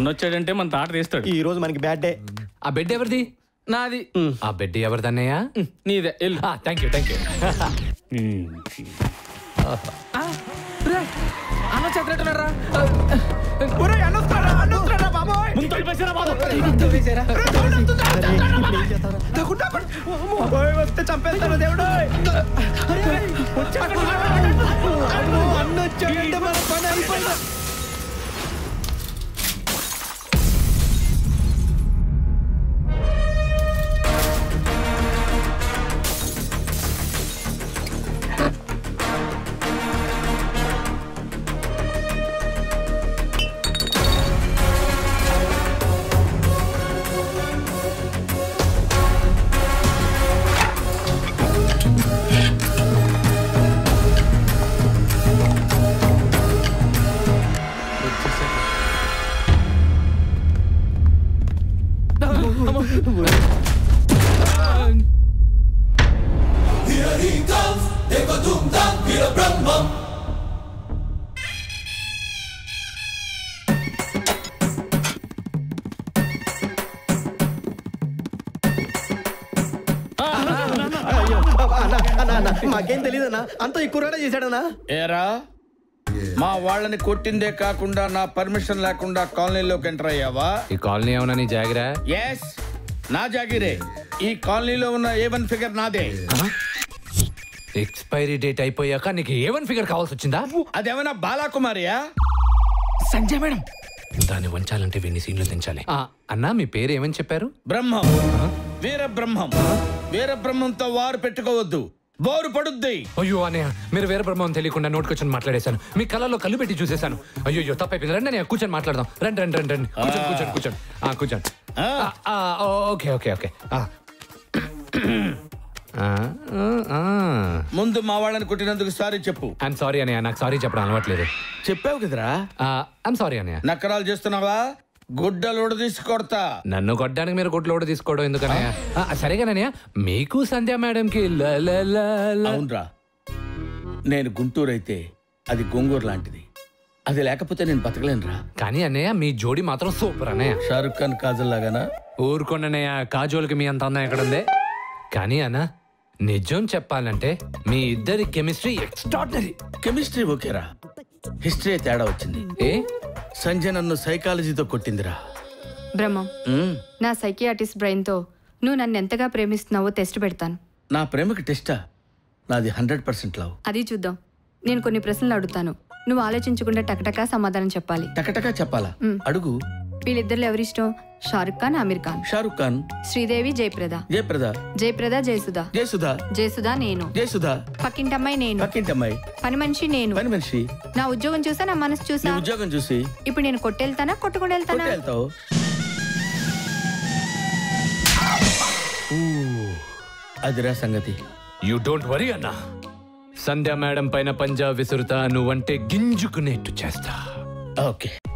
వచ్చాడంటే మన తాట తీస్తాడు ఈ రోజు మనకి బ్యాడ్ డే ఆ బెడ్ ఎవరిది నాది ఆ బెడ్ ఎవరిదన్నయ్య నీదే వెళ్ళు థ్యాంక్ యూ థ్యాంక్ యూ అన్న చేతున్నట్టున్నారా ముందు తలిపేసారా బాబు వస్తే చంపేస్తాను దేవుడు అన్న వచ్చాడంటే మన పని అయిపోయింది అన్న అన్న అన్న మాకేం తెలియదన్నా అంత ఎక్కువ రాడా చేశాడన్నా ఏరా మా వాళ్ళని కొట్టిందే కాకుండా నా పర్మిషన్ లేకుండా కాలనీలోకి ఎంటర్ అయ్యావా ఈ కాలనీ ఏమన్నా నీ జాగిరా ఎస్ నా జాగిరే ఈ కాలనీలో ఉన్న ఏ వన్ ఫిగర్ నాదే ఎక్స్పైరీ డేట్ అయిపోయాక నీకు ఏ వన్ ఫిగర్ కావాల్సి వచ్చిందా అదేమైనా బాలాకుమారియా సంజయ్ మేడం దాన్ని వంచాలంటే వెన్ని సీన్లు దించాలి ఆ, అన్నా మీ పేరు ఏమని చెప్పారు బ్రహ్మం వీర బ్రహ్మం వీర బ్రహ్మంతో వారు పెట్టుకోవద్దు బోరు పడుద్ది అయ్యో అనే మీరు వేరే బ్రహ్మం తెలియకుండా నోటుకొచ్చి మాట్లాడేశాను మీ కళ్ళలో కళ్ళు పెట్టి చూసేశాను అయ్యో తప్పైపోయింది రండి నేను కూర్చొని మాట్లాడదాం రండి రండి రండి రండి కూర్చోండి కూర్చోండి కూర్చోండి ఆ, కూర్చోండి ఆ. ఆ, ఆ, ఓ, ఓకే ఓకే ఓకే ఆ. ఆ, ఆ, ఆ. ముందు మా వాళ్ళని కొట్టినందుకు సారీ చెప్పు ఐఎమ్ సారీ అన్నయ్య నాకు సారీ చెప్పడం అలవాట్లేదు చెప్పావు కదరా ఐఎమ్ సారీ అన్నయ్య నక్కరాలు చేస్తున్నావా గుడ్డలోడు తీసి కొడతా నన్ను కొట్టడానికి మీరు కొట్లు కూడా తీసుకోవడం ఎందుకనయ్య ఆ, సరేగానయ్య మీకు సంధ్య మేడంకి ల ల ల ల. అవునరా నేను గుంటూరు అయితే అది గొంగూరు లాంటిది అది లేకపోతే నేను బతకలేనురా కానీ అన్నయ్య మీ జోడి మాత్రం సూపర్ అన్నయ్య షారుఖ్ ఖాన్ కాజల్ లాగానా ఊరుకోండినయ్య కాజోల్కి మీ అంత అందం ఎక్కడుంది కానీ అన్న నిజం చెప్పాలంటే మీ ఇద్దరి కెమిస్ట్రీ ఎక్స్ట్రాడినరీ కెమిస్ట్రీ ఓకేరా హిస్టరీ తేడా వచ్చింది ఏ సంజయ్ నన్ను సైకాలజీతో కొట్టిందిరా బ్రహ్మం మ్మ్. నా సైకియాటిస్ట్ బ్రెయిన్తో నువ్వు నన్ను ఎంతగా ప్రేమిస్తున్నావో టెస్ట్ పెడతాను నా ప్రేమకి టెస్టా నాది హండ్రెడ్ పర్సెంట్ లవ్ అది చూద్దాం నేను కొన్ని ప్రశ్నలు అడుగుతాను నువ్వు ఆలోచించకుండా టకటకా సమాధానం చెప్పాలి టకటకా చెప్పాలా అడుగు వీళ్ళిద్దరిలో ఎవరిష్టం షారుఖ్ ఖాన్ ఆమీర్ ఖాన్ షారుఖ్ ఖాన్ శ్రీదేవి జయప్రద జయప్రద జయప్రద జయసుధ జయసుధా జయసుధ నేను జయసుధా పక్కింటమ్మాయి నేను పక్కింటమ్మాయి పని మనిషి నేను పని మనిషి నా ఉద్యోగం చూసా నా మనసు నీ చూసా ఉద్యోగం చూసి ఇప్పుడు నేను కొట్టెళ్తానా కొట్టుకుని వెళ్తానా కొట్టి వెళ్తావు ఊ, అదిరా సంగతి యూ డోంట్ వరీ అన్న సంధ్య మేడం పైన పంజా విసురుతా నువ్వంటే గింజుకునేట్టు చేస్తా ఓకే